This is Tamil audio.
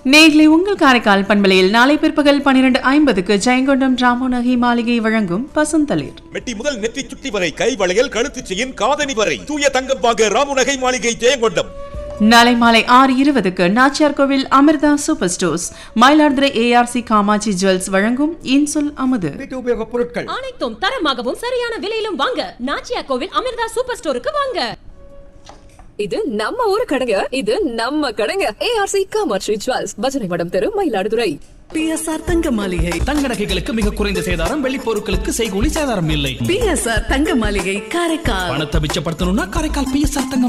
நேர்களை உங்கள் காரைக்கால் பண்பலையில் நாளை பிற்பகல் பன்னிரண்டு ஐம்பதுக்கு ஜெயங்கொண்டம் ராமோநகி மாளிகை வழங்கும் பசுந்தளிர் மெட்டி முதல் நெற்றி சுட்டி வரை கை வளையல் கழுத்து செயின் காதணி வரை தூய தங்கம் வாங்க ராமுநகை மாளிகை ஜெயங்கொண்டம் நாளை மாலை ஆறு இருபதுக்கு Nachiyar Koil Amritha super stores Mayiladuthurai ARC Kamatchi jewels வழங்கும் இன்சுல் அமுது வீட்டு உபயோகப் பொருட்கள் அனைத்தும் தரமாகவும் சரியான விலையிலும் வாங்க நாச்சியா கோவில் அமிர்தா சூப்பர் ஸ்டோருக்கு வாங்க இது நம்ம ஊரு கடைங்க இது நம்ம கடைங்க ஏஆர்சி காமாட்சி ஜுவல்ஸ் பஜனை மடம் தெரு மயிலாடுதுறை பிஎஸ்ஆர் தங்க மாளிகை தங்க நகைகளுக்கு மிக குறைந்த சேதாரம் வெள்ளி பொருட்களுக்கு செய்கூலி சேதாரம் இல்லை பிஎஸ்ஆர் தங்க மாளிகை காரைக்கால் பணத்தை மிச்சப்படுத்தணும்னா காரைக்கால் பிஎஸ்ஆர் தங்க